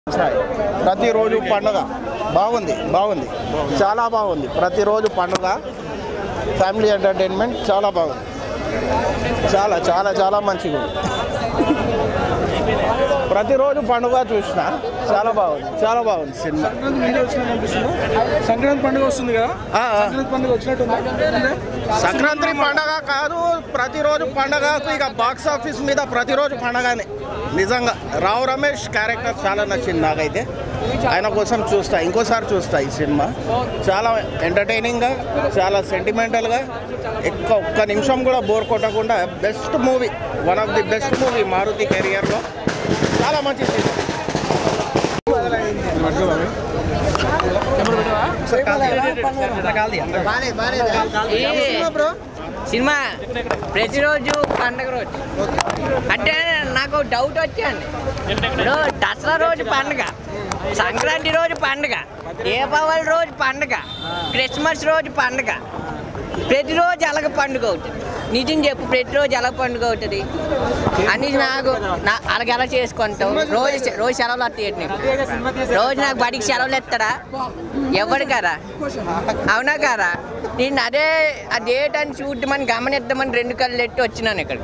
ప్రతిరోజు పండుగ బాగుంది బాగుంది చాలా బాగుంది ప్రతిరోజు పండుగ ఫ్యామిలీ ఎంటర్టైన్మెంట్ చాలా బాగుంది చాలా చాలా చాలా మంచిగా ఉంది ప్రతిరోజు పండుగ చూసిన చాలా బాగుంది చాలా బాగుంది సినిమా సంక్రాంతి ముందే వచ్చినట్టు అనిపిస్తుందా సంక్రాంతి పండుగ వస్తుంది కదా ఆ, ఆ. సంక్రాంతి పండుగ వచ్చినట్టు ఉందా? సంక్రాంతి పండగ కాదు ప్రతిరోజు పండగకు ఇక బాక్స్ ఆఫీస్ మీద ప్రతిరోజు పండగనే నిజంగా రావు రమేష్ క్యారెక్టర్ చాలా నచ్చింది నాకైతే ఆయన కోసం చూస్తా ఇంకోసారి చూస్తా ఈ సినిమా చాలా ఎంటర్టైనింగ్గా చాలా సెంటిమెంటల్గా ఎక్కువ ఒక్క నిమిషం కూడా బోర్ కొట్టకుండా best movie one of the best movie Maruthi కెరియర్లో చాలా మంచి సినిమా సినిమా ప్రతిరోజు పండగ రోజు అంటే నాకు డౌట్ వచ్చాను ఇప్పుడు దసరా రోజు పండగ సంక్రాంతి రోజు పండగ దీపావళి రోజు పండగ క్రిస్మస్ రోజు పండగ ప్రతిరోజు ఎలాగ పండుగ అవుతుంది నిజం చెప్పు ప్రతిరోజు ఎలా పండుగ అవుతుంది అని నాకు నా అలాగ ఎలా చేసుకుంటావు రోజు రోజు సెలవులు వస్తాయి నీకు రోజు నాకు బడికి సెలవులు ఇస్తాడా ఎవడు కదా అవునా కారా నేను అదే ఆ డేట్ అని చూద్దామని గమనిద్దామని రెండు కళ్ళు ఎట్టి వచ్చినాను ఇక్కడ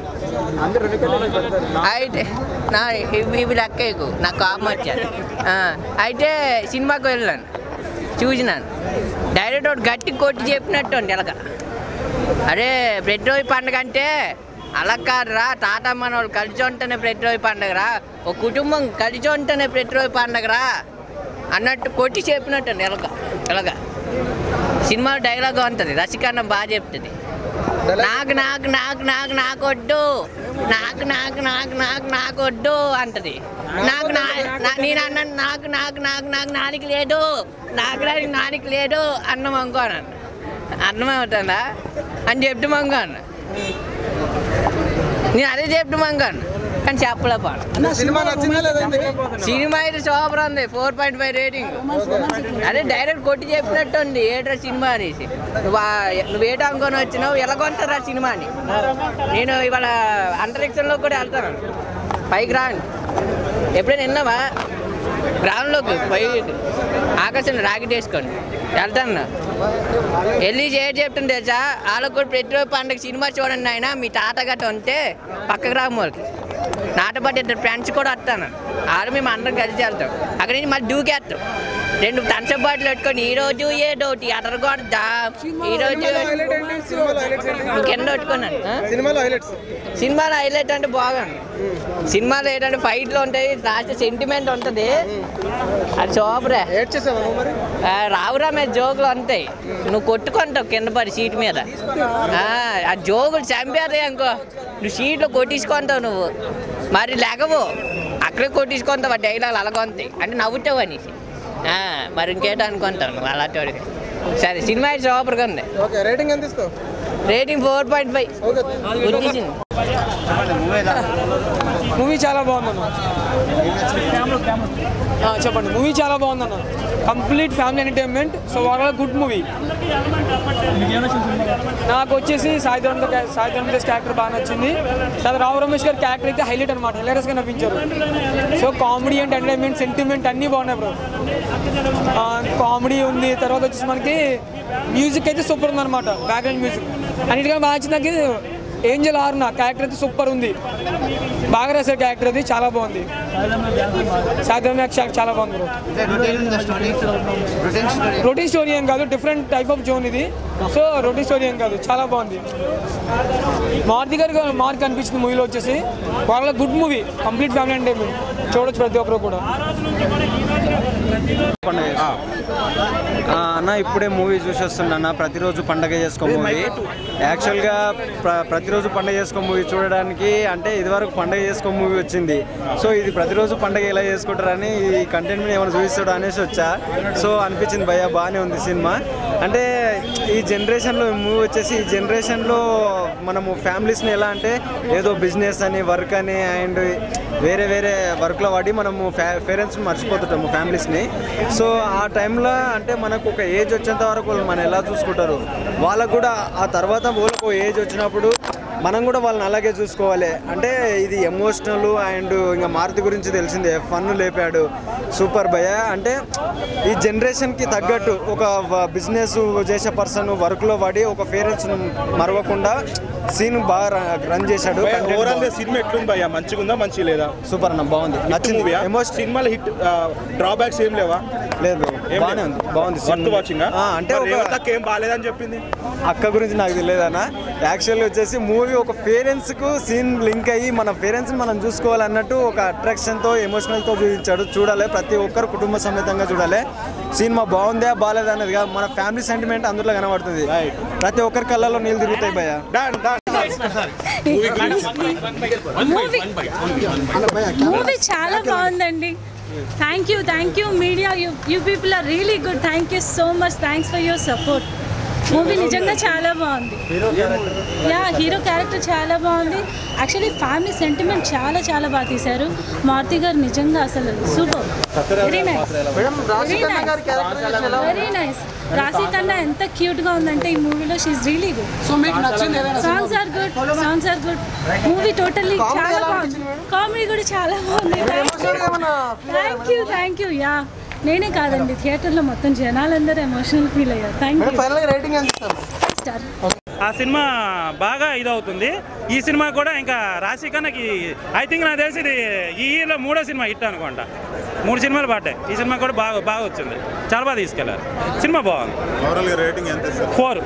అయితే నా ఇవి ఇవి లెక్క ఎక్కువ నాకు కోపం వచ్చారు ఆ, అయితే సినిమాకి వెళ్ళాను చూసినాను డైరెక్ట్ ఒకటి గట్టి కొట్టి చెప్పినట్టు ఉంది ఎలాగ అరే ప్రతిరోజు పండుగ అంటే అలా కాదురా తాత మన వాళ్ళు కలిసి ఉంటేనే ప్రతిరోజు పండుగరా ఒక కుటుంబం కలిసి ఉంటేనే ప్రతిరోజు పండుగరా అన్నట్టు కొట్టి చెప్పినట్టు ఉంది ఎలాగ ఎలాగ సినిమా డైలాగ్ ఉంటుంది రసికన్న బాగా చెప్తుంది నాకు నాకు నాకు నాకు నాకు వడ్డు నాకు నాకు నాకు నాకు నాకు వడ్డు అంటది నాకు నా నా- నేను అన్నాను నాకు నాకు నాకు నాకు నానికి లేదు నాకు నాకు నానికి లేదు అన్నం అనుకోను అన్నం అవుతుందా అని చెప్తే మంగాను నేను అదే చెప్తే మంగాను కానీ చెప్పలే పాడు సినిమా నచ్చిందా లేదా మీకు? సినిమా అయితే సూపర్ ఉంది ఫోర్ పాయింట్ ఫైవ్ రేటింగ్ అదే డైరెక్ట్ కొట్టి చెప్పినట్టు ఉంది ఏట్రా సినిమా అనేసి నువ్వు ఆ- నువ్వు ఏటో అనుకొని వచ్చినావు ఎలా కొంటారా సినిమాని నేను ఇవాళ అంతరిక్షంలో కూడా వెళ్తాను పైకి రాను ఎప్పుడైనా విన్నావా గ్రౌండ్లోకి పై ఆకాశం రాకెట్ వేసుకోండి వెళ్తాను వెళ్ళి ఏం చెప్తుంది తెలుసా వాళ్ళకు కూడా ప్రతిరోజు పండుగ సినిమా చూడండి ఆయన మీ తాత గట్ట ఉంటే పక్క గ్రామం వాళ్ళకి నాటపాటి ఇద్దరు ఫ్రెండ్స్ కూడా వస్తాను ఆరు మేము అందరం కలిసి వెళ్తాం అక్కడి నుంచి మళ్ళీ దూకేస్తాం రెండు థమ్స్అప్ బాటిల్ పెట్టుకొని ఈ రోజు ఏ డోటి అటర్ కూడా ఈ రోజు సినిమాలో హైలైట్ ఏంటి సినిమాలో హైలైట్స్ ఏంటి నువ్వు కింద పెట్టుకున్నాను ఆ? సినిమాలో హైలైట్స్ సినిమాలో హైలైట్ అంటే బాగుంది సినిమాలో ఏంటంటే ఫైట్లు ఉంటాయి లాస్ట్ సెంటిమెంట్ ఉంటుంది అది సూపరే ఏడ్ చేసావా నువ్వు మరి ఆ, రావురా మీద జోకులు ఉంటాయి నువ్వు కొట్టుకుంటావు కింద పడి సీట్ మీద ఆ, ఆ జోకులు చంపేదే అనుకో నువ్వు సీట్లో కొట్టించుకుంటావు నువ్వు మరి లేకవు అక్కడే కొట్టించుకుంటావు ఆ డైలాగ్ అలాగొంతాయి అంటే నవ్వుతావు అనేసి ఆ, మరి ఇంకేటో అనుకుంటావు నువ్వు అలాంటి వాడికి సరే సినిమా అయితే సూపర్గా ఉంది ఓకే రేటింగ్ ఎంత ఇస్తావు rating four point five okay గుర్తించింది మూవీ చాలా బాగుందన్న ఆ, చెప్పండి మూవీ చాలా బాగుందన్న complete family entertainment so overall good movie నాకు వచ్చేసి సాయి ధరమ్ సాయి ధరమ్ తేజ్ క్యారెక్టర్ బాగా నచ్చింది తర్వాత రావు రమేష్ గారి క్యారెక్టర్ అయితే హైలైట్ అనమాట హిలేరియస్గా నవ్వించారు so comedy and entertainment sentiment అన్నీ బాగున్నాయి బ్రో కామెడీ ఉంది తర్వాత వచ్చేసి మనకి మ్యూజిక్ అయితే సూపర్ ఉందన్నమాట బ్యాక్గ్రౌండ్ మ్యూజిక్ అన్నిటికన్నా బాగా నచ్చింది నాకు ఏంజల్ ఆర్ నా క్యారెక్టర్ అయితే సూపర్ ఉంది బాగా రాశారు క్యారెక్టర్ అది చాలా బాగుంది సాధారణ చాలా బాగుంది బ్రో రొటీన్ స్టోరీ ఏం కాదు డిఫరెంట్ టైప్ ఆఫ్ జోన్ ఇది సో రొటీన్ స్టోరీ ఏం కాదు చాలా బాగుంది మారుతి గారు మార్క్ అనిపించింది మూవీలో వచ్చేసి వాళ్ళ good movie complete family entertainment చూడొచ్చు ప్రతి ఒక్కరు కూడా ఆ, అన్న ఇప్పుడే మూవీ చూసి వస్తున్నా ప్రతిరోజు పండగ చేసుకో మూవీ యాక్చువల్గా ప్ర ప్రతిరోజు పండగ చేసుకో మూవీ చూడడానికి అంటే ఇదివరకు పండగ చేసుకో మూవీ వచ్చింది సో ఇది ప్రతిరోజు పండగ ఎలా చేసుకుంటారని ఈ కంటెంట్ మీద ఏమైనా చూపిస్తాడు అనేసి వచ్చా సో అనిపించింది భయ్య బాగానే ఉంది సినిమా అంటే ఈ జనరేషన్లో మూవీ వచ్చేసి ఈ జనరేషన్లో మనము ఫ్యామిలీస్ని ఎలా అంటే ఏదో బిజినెస్ అని వర్క్ అని అండ్ వేరే వేరే వర్క్లో పడి మనము పేరెంట్స్ మర్చిపోతుంటాము ఫ్యామిలీస్ని సో ఆ టైంలో అంటే మనకు ఒక ఏజ్ వచ్చేంత వరకు వాళ్ళు మనం ఎలా చూసుకుంటారు వాళ్ళకు కూడా ఆ తర్వాత వాళ్ళకు ఏజ్ వచ్చినప్పుడు మనం కూడా వాళ్ళని అలాగే చూసుకోవాలి అంటే ఇది ఎమోషనల్ అండ్ ఇంకా మారుతి గురించి తెలిసిందే ఫన్ లేపాడు సూపర్ భయ అంటే ఈ జనరేషన్కి తగ్గట్టు ఒక బిజినెస్ చేసే పర్సన్ వర్క్లో పడి ఒక పేరెంట్స్ను మరవకుండా సీన్ బాగా రన్ చేశాడు ఓవరాల్ గా సినిమా ఎట్లుంది భయ్యా మంచిగా ఉందా మంచిగా లేదా సూపర్ అన్న బాగుంది నచ్చింది మూవీయా ఎమోషన్ సినిమాలో హిట్ డ్రాబ్యాక్స్ ఏం లేవా లేదు ఏం బాగానే ఉంది బాగుంది వర్త్ వాచింగ్ ఆ, అంటే ఒక తక్క ఏం బాగాలేదని చెప్పింది అక్క గురించి నాకు తెలియదన్న యాక్చువల్లీ వచ్చేసి మూవీ ఒక పేరెంట్స్కు సీన్ లింక్ అయ్యి మన పేరెంట్స్ని మనం చూసుకోవాలన్నట్టు ఒక అట్రాక్షన్తో ఎమోషనల్తో చూపించాడు చూడాలి ప్రతి ఒక్కరు కుటుంబ సమేతంగా చూడాలి సినిమా బాగుందా బాగాలేదా అనేది కాదు మన ఫ్యామిలీ సెంటిమెంట్ అందులో కనబడుతుంది ప్రతి ఒక్కరి కళ్ళలో నీళ్ళు తిరుగుతాయి భయ డాన్ డాన్ మూవీ మూవీ చాలా బాగుందండి thank you thank you media you you people are really good thank you so much thanks for your support movie నిజంగా చాలా బాగుంది యా హీరో క్యారెక్టర్ చాలా బాగుంది యాక్చువల్లీ ఫ్యామిలీ సెంటిమెంట్ చాలా చాలా బాగా తీశారు మారుతి గారు నిజంగా అసలు super very nice very nice very nice Raashi Khanna ఎంత క్యూట్ గా ఉందంటే ఈ మూవీలో షీఈ్ రియలీ గుడ్ సో మీకు నచ్చింది ఏదైనా songs are good songs are good movie totally చాలా బాగుంది కామెడీ కూడా చాలా బాగుంది thank you thank you yeah నేనే కాదండి థియేటర్లో మొత్తం జనాలందరూ ఎమోషనల్ ఫీల్ అయ్యారు థ్యాంక్ యూ ఫైనల్ గా రేటింగ్ ఎంత ఇస్తారు స్టార్ ఆ సినిమా బాగా ఇదవుతుంది ఈ సినిమా కూడా ఇంకా రాశి కన్నకి ఐ థింక్ నాకు తెలిసి ఇది ఈ ఇయర్లో మూడో సినిమా హిట్ అనుకుంటా మూడు సినిమాలు పడ్డాయి ఈ సినిమా కూడా బాగా బాగా వచ్చింది చాలా బాగా తీసుకెళ్లారు సినిమా బాగుంది ఓవరాల్ గా రేటింగ్ ఎంత ఇస్తారు ఫోర్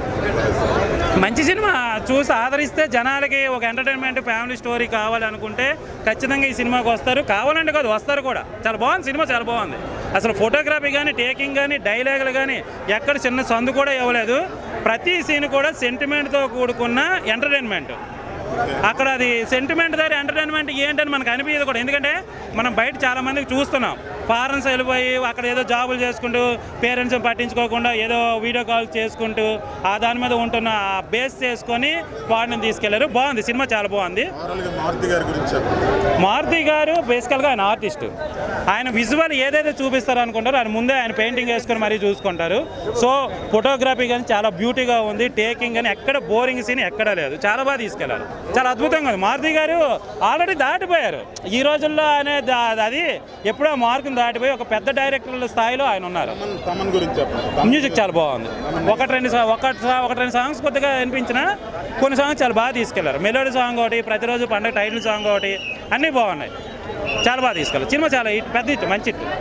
మంచి సినిమా చూసి ఆదరిస్తే జనాలకి ఒక ఎంటర్టైన్మెంట్ ఫ్యామిలీ స్టోరీ కావాలనుకుంటే ఖచ్చితంగా ఈ సినిమాకి వస్తారు కావాలంటే కాదు వస్తారు కూడా చాలా బాగుంది సినిమా చాలా బాగుంది అసలు ఫోటోగ్రఫీ కానీ టేకింగ్ కానీ డైలాగులు కానీ ఎక్కడ చిన్న సందు కూడా ఇవ్వలేదు ప్రతి సీన్ కూడా సెంటిమెంట్తో కూడుకున్న ఎంటర్టైన్మెంట్ అక్కడ అది సెంటిమెంట్ దారి ఎంటర్టైన్మెంట్ ఏంటని మనకు అనిపించదు కూడా ఎందుకంటే మనం బయట చాలా మందికి చూస్తున్నాం ఫారెన్స్ వెళ్ళిపోయి అక్కడ ఏదో జాబులు చేసుకుంటూ పేరెంట్స్ పట్టించుకోకుండా ఏదో వీడియో కాల్ చేసుకుంటూ ఆ దాని మీద ఉంటున్న ఆ బేస్ చేసుకొని వాడిని తీసుకెళ్లారు బాగుంది సినిమా చాలా బాగుంది ఓవరాల్ గా మారుతి గారి గురించి చెప్పండి మారుతి గారు బేసికల్గా ఆయన ఆర్టిస్ట్ ఆయన విజువల్ ఏదైతే చూపిస్తారు అనుకుంటారో ఆయన ముందే ఆయన పెయింటింగ్ వేసుకొని మరీ చూసుకుంటారు సో ఫోటోగ్రఫీ కానీ చాలా బ్యూటీగా ఉంది టేకింగ్ కానీ ఎక్కడ బోరింగ్ సీన్ ఎక్కడా లేదు చాలా బాగా తీసుకెళ్లారు చాలా అద్భుతంగా ఉంది మారుతి గారు ఆల్రెడీ దాటిపోయారు ఈ రోజుల్లో ఆయన దా- అది ఎప్పుడో మార్కుని దాటిపోయి ఒక పెద్ద డైరెక్టర్ల స్థాయిలో ఆయన ఉన్నారు తమన్ తమన్ గురించి చెప్పండి మ్యూజిక్ చాలా బాగుంది ఒకటి రెండు సా- ఒకటి సా- ఒకటి రెండు సాంగ్స్ కొద్దిగా అనిపించిన కొన్ని సాంగ్స్ చాలా బాగా తీసుకెళ్లారు మెలోడీ సాంగ్ ఒకటి ప్రతిరోజు పండుగ టైటిల్ సాంగ్ ఒకటి అన్నీ బాగున్నాయి చాలా బాగా తీసుకెళ్ళారు సినిమా చాలా హిట్ పెద్ద హిట్ మంచి హిట్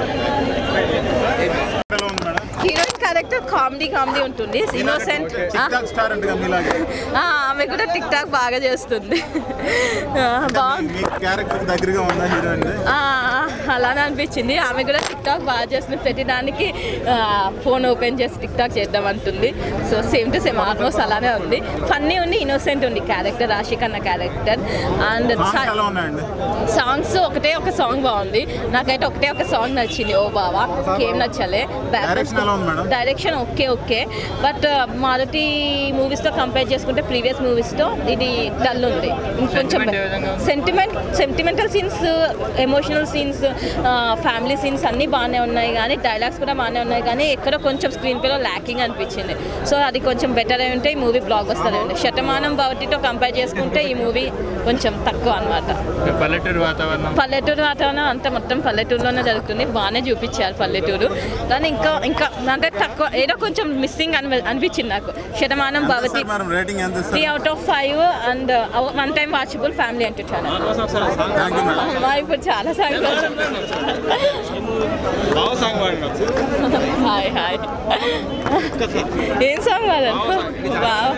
ఎలా ఉంది madam heroine character comedy comedy ఉంటుంది ఇన్నోసెంట్ టిక్ టాక్ స్టార్ అంటే మీలాగే ఆమె కూడా టిక్ టాక్ బాగా చేస్తుంది ఆ, బాగుంది మీ క్యారెక్టర్ దగ్గరగా ఉందా హీరోయిన్ ఆ, అలానే అనిపించింది ఆమె కూడా టిక్ టాక్ బాగా చేస్తుంది ప్రతి దానికి ఫోన్ ఓపెన్ చేసి టిక్ టాక్ చేద్దాం అంటుంది so same to same almost అలానే ఉంది ఫన్నీ ఉంది ఇన్నోసెంట్ ఉంది క్యారెక్టర్ రాశిక్ అన్న క్యారెక్టర్ అండ్ సాంగ్స్ ఎలా ఉన్నాయండి సాంగ్స్ ఒకటే ఒక సాంగ్ బాగుంది నాకైతే ఒకటే ఒక సాంగ్ నచ్చింది ఓ బావా ఏం నచ్చలే Direction ఎలా ఉంది మేడం? Direction okay okay but Maruthi మూవీస్తో కంపేర్ చేసుకుంటే ప్రీవియస్ మూవీస్తో ఇది డల్ ఉంది ఇంకొంచెం sentiment sentimental scenes emotional scenes family scenes అన్నీ బాగానే ఉన్నాయి కానీ డైలాగ్స్ కూడా బాగానే ఉన్నాయి కానీ ఎక్కడో కొంచెం స్క్రీన్ పేలో ల్యాకింగ్ అనిపించింది సో అది కొంచెం బెటర్ అయి ఉంటే ఈ మూవీ బ్లాక్ వస్తుంది శతమానం భవతితో కంపేర్ చేసుకుంటే ఈ మూవీ కొంచెం తక్కువ అనమాట పల్లెటూరు వాతావరణం పల్లెటూరు వాతావరణం అంతా మొత్తం పల్లెటూరులోనే జరుగుతుంది బాగానే చూపించారు పల్లెటూరు కానీ ఇంకా ఇంకా అంటే తక్కువ ఏదో కొంచెం మిస్సింగ్ అని అనిపించింది నాకు శతమానం భవతి మేడం రేటింగ్ ఎంత త్రీ ఇస్తారు out of five and one time watchable family entertainer thank you madam మా ఇప్పుడు చాలా సాంగ్ హాయ్ హాయ్ ఏం సాంగ్ వాళ్ళని బావ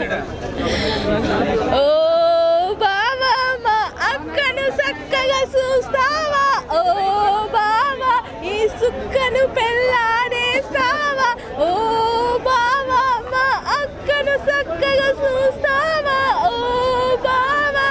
ఓ బావా మా అక్కను చక్కగా చూస్తావా ఓ బావా ఈ సుక్కను పెళ్ళాడేస్తావా ఓ బావా మా అక్కను చక్కగా చూస్తావా ఓ బావా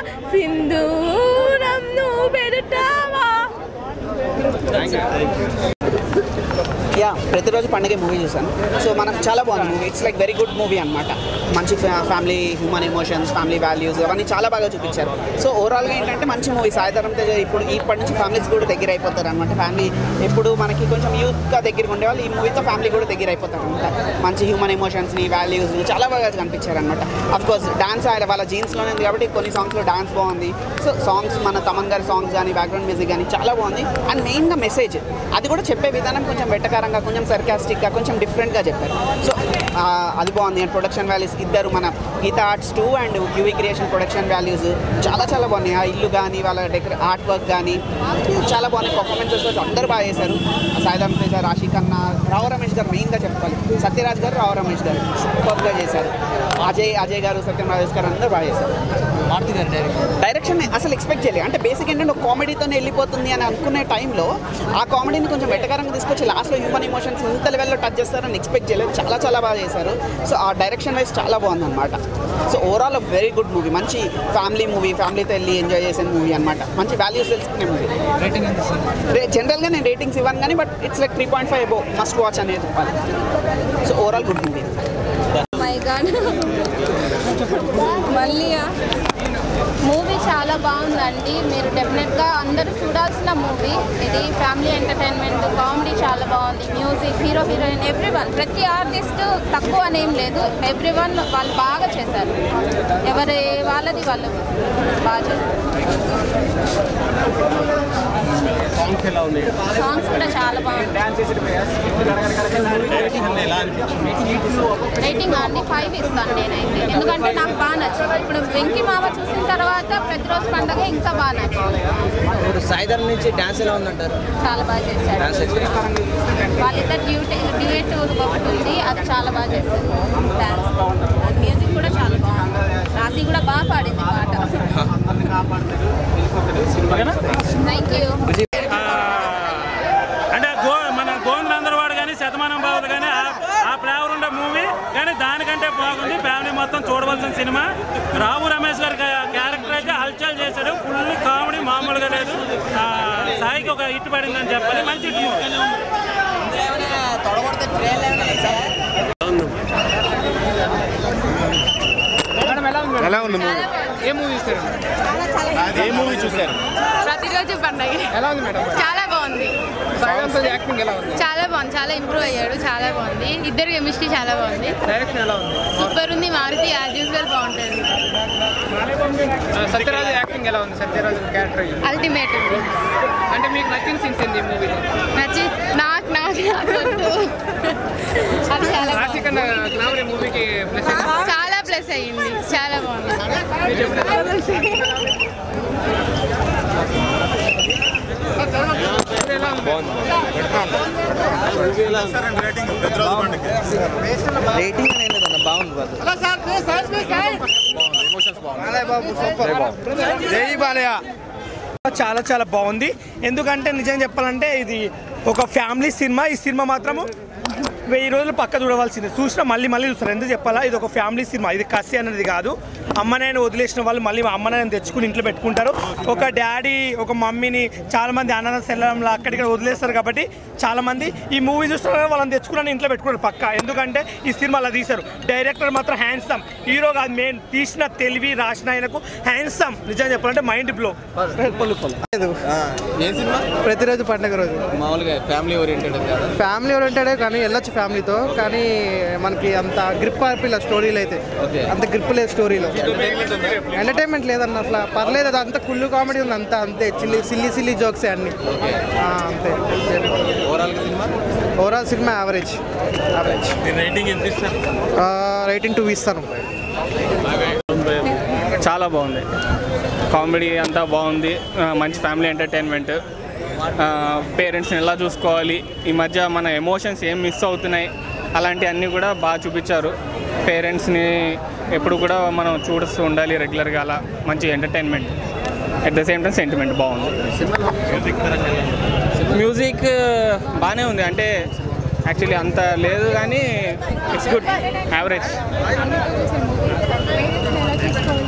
సింధూరం నువ్వు పెడతావా యా ప్రతిరోజు పండుగ మూవీ చూసాను సో మనకు చాలా బాగుంది movie it's like very good movie అనమాట మంచి family human emotions family values అవన్నీ చాలా బాగా చూపించారు సో ఓవరాల్గా ఏంటంటే మంచి మూవీ సాయిధరం తేజ ఇప్పుడు ఇప్పటి నుంచి ఫ్యామిలీస్ కూడా దగ్గర అయిపోతారు అనమాట ఫ్యామిలీ ఎప్పుడు మనకి కొంచెం యూత్గా దగ్గర ఉండేవాళ్ళు ఈ మూవీతో ఫ్యామిలీ కూడా దగ్గర అయిపోతారు అనమాట మంచి హ్యూమన్ ఎమోషన్స్ని వాల్యూస్ చాలా బాగా కనిపించారు అనమాట అఫ్ కోర్స్ డాన్స్ ఆయన వాళ్ళ జీన్స్లోనే ఉంది కాబట్టి కొన్ని సాంగ్స్లో డాన్స్ బాగుంది సో సాంగ్స్ మన తమన్ గారి సాంగ్స్ కానీ బ్యాక్గ్రౌండ్ మ్యూజిక్ కానీ చాలా బాగుంది అండ్ మెయిన్గా మెసేజ్ అది కూడా చెప్పే విధానం కొంచెం వెట్టకారంగా కొంచెం సర్కాస్టిక్గా కొంచెం డిఫరెంట్గా చెప్పారు సో ఆ, అది బాగుంది అండ్ ప్రొడక్షన్ వాల్యూస్ ఇద్దరు మన Geetha Arts two and UV creation production values చాలా చాలా బాగున్నాయి ఆ ఇల్లు కానీ వాళ్ళ డెకరే ఆర్ట్ వర్క్ కానీ చాలా బాగున్నాయి పర్ఫార్మెన్సెస్ అందరూ బాగా చేశారు సాయిధరం తేజ రాశి ఖన్నా రావు రమేష్ గారు మెయిన్గా చెప్పాలి సత్యరాజ్ గారు రావు రమేష్ గారు సూపర్గా చేశారు అజయ్ అజయ్ గారు సత్యం రాజేష్ గారు అందరూ బాగా చేశారు మారుతి గారు డైరెక్షన్ అసలు ఎక్స్పెక్ట్ చేయలేదు అంటే బేసిక్ ఏంటంటే ఒక కామెడీతోనే వెళ్ళిపోతుంది అని అనుకునే టైంలో ఆ కామెడీని కొంచెం వెటకరంగా తీసుకొచ్చి లాస్ట్లో హ్యూమన్ ఎమోషన్స్ ఇంత లెవెల్లో టచ్ చేస్తారని ఎక్స్పెక్ట్ చేయలేదు చాలా చాలా బాగా చేశారు సో ఆ డైరెక్షన్ వైజ్ చాలా బాగుంది అనమాట so overall very good movie మంచి ఫ్యామిలీ మూవీ ఫ్యామిలీతో వెళ్ళి ఎంజాయ్ చేసే మూవీ అనమాట మంచి వాల్యూస్ తెలుసుకునే మూవీ జనరల్గా నేను రేటింగ్స్ ఇవ్వను కానీ but it's like three point five above must watch అనేది చెప్పాలి so overall good movie my god మళ్ళీ మూవీ చాలా బాగుందండి మీరు డెఫినెట్గా అందరూ చూడాల్సిన మూవీ ఇది ఫ్యామిలీ ఎంటర్టైన్మెంట్ కామెడీ చాలా బాగుంది music hero heroine every one ప్రతి ఆర్టిస్ట్ తక్కువ అనేం లేదు ఎవ్రీ వన్ వాళ్ళు బాగా చేశారు ఎవరి వాళ్ళది వాళ్ళు బాగా చేశారు సాంగ్స్ కూడా చాలా బాగుంది రేటింగ్ అండి ఫైవ్ ఇస్తాను నేనైతే ఎందుకంటే నాకు బాగా నచ్చింది ఇప్పుడు వెంకి మావ చూసిన తర్వాత ప్రతిరోజు పండగ ఇంకా బాగా నచ్చింది ఇప్పుడు సాయిధరం నుంచి డాన్స్ ఎలా ఉందంటారు చాలా బాగా చేశారు డాన్స్ ఎక్స్పీరియన్స్ వాళ్ళిద్దరు డ్యూటీ డ్యూయేట్ ఒకటి ఉంది అది చాలా బాగా చేశారు డాన్స్ మ్యూజిక్ కూడా చాలా బాగుంది రాసి కూడా బాగా పాడింది పాట థ్యాంక్ యూ అంటే గో మన గోవిందరందరవాడు కానీ శతమానం బావదు కానీ ఆ- ఆ ఫ్లేవర్ ఉండే మూవీ కానీ దానికంటే బాగుంది ఫ్యామిలీ మొత్తం చూడవలసిన సినిమా రావు రమేష్ గారి కా- క్యారెక్టర్ అయితే హల్చల్ చేశాడు ఫుల్ కామెడీ మామూలుగా లేదు ఆ, సాయికి ఒక హిట్ పడిందని చెప్పాలి మంచి హిట్ మూవీ ఎలా ఉంది మూవీ ఏ మూవీ చూస్తారు ఏ మూవీ చూశారు ప్రతిరోజు పండగ ఎలా ఉంది మేడం చాలా బాగుంది సాయిధరం తేజ్ యాక్టింగ్ ఎలా ఉంది చాలా బాగుంది చాలా ఇంప్రూవ్ అయ్యాడు చాలా బాగుంది ఇద్దరు కెమిస్ట్రీ చాలా బాగుంది డైరెక్షన్ ఎలా ఉంది సూపర్ ఉంది మారుతి యాజ్ యూజువల్ బాగుంటుంది ఆ, సత్యరాజు యాక్టింగ్ ఎలా ఉంది సత్యరాజు క్యారెక్టర్ అల్టిమేట్ ఉంది అంటే మీకు నచ్చిన సీన్స్ ఏంటి మూవీలో నచ్చి నాకు నాకు నాకు వద్దు. అది చాలా రాశి కన్నా గ్లామర్ మూవీకి ప్లస్ బాగుంది. చాలా ప్లస్ అయ్యింది చాలా బాగుంది రేటింగ్ ప్రతిరోజు పండుగ రేటింగ్ అనేది లేదన్న బాగుంది వాళ్ళు జై బాలయ్య చాలా చాలా బాగుంది ఎందుకంటే నిజం చెప్పాలంటే ఇది ఒక ఫ్యామిలీ సినిమా ఈ సినిమా మాత్రము వెయ్యి రోజులు పక్క చూడవలసింది చూసినా మళ్ళీ మళ్ళీ చూస్తారు ఎందుకు చెప్పాలా ఇది ఒక ఫ్యామిలీ సినిమా ఇది కసి అనేది కాదు అమ్మనాయన వదిలేసిన వాళ్ళు మళ్ళీ అమ్మనాయన తెచ్చుకుని ఇంట్లో పెట్టుకుంటారు ఒక డాడీ ఒక మమ్మీని చాలా మంది అనాథ శల్లంలో అక్కడిక్కడ వదిలేస్తారు కాబట్టి చాలా మంది ఈ మూవీ చూస్తున్నారు వాళ్ళని తెచ్చుకుని ఇంట్లో పెట్టుకున్నారు పక్క ఎందుకంటే ఈ సినిమా అలా తీశారు డైరెక్టర్ మాత్రం హ్యాండ్సమ్ హీరో కాదు మెయిన్ తీసిన తెలివి రాసిన ఆయనకు హ్యాండ్సమ్ నిజం చెప్పాలంటే మైండ్ బ్లో ఏ సినిమా ప్రతిరోజు పండుగ రోజు మామూలుగా ఫ్యామిలీ ఓరియంటెడ్ కదా ఫ్యామిలీ ఓరియంటెడే కానీ వెళ్ళొచ్చు ఫ్యామిలీతో కానీ మనకి అంత గ్రిప్ ఆర్పిల్ల స్టోరీలు అయితే ఓకే అంత గ్రిప్ లేదు స్టోరీలో ఎంటర్టైన్మెంట్ ఉందా ఎంటర్టైన్మెంట్ లేదన్న అసలు పర్లేదు అది అంత కుళ్ళు కామెడీ ఉంది అంత అంతే చిల్లి సిల్లీ సిల్లీ జోక్స్ అన్ని ఆ, అంతే ఓవరాల్ సినిమా ఓవరాల్ సినిమా యావరేజ్ యావరేజ్ రేటింగ్ ఎంత ఇస్తారు రేటింగ్ టూ ఇస్తాను చాలా బాగుంది కామెడీ అంతా బాగుంది ఆ, మంచి ఫ్యామిలీ ఎంటర్టైన్మెంట్ పేరెంట్స్ని ఎలా చూసుకోవాలి ఈ మధ్య మన ఎమోషన్స్ ఏం మిస్ అవుతున్నాయి అలాంటివన్నీ కూడా బాగా చూపించారు పేరెంట్స్ని ఎప్పుడు కూడా మనం చూడుస్తూ ఉండాలి రెగ్యులర్గా అలా మంచి entertainment at the same time sentiment బాగుంది మ్యూజిక్ బాగానే ఉంది అంటే యాక్చువల్లీ అంత లేదు కానీ ఇట్స్ గుడ్ యావరేజ్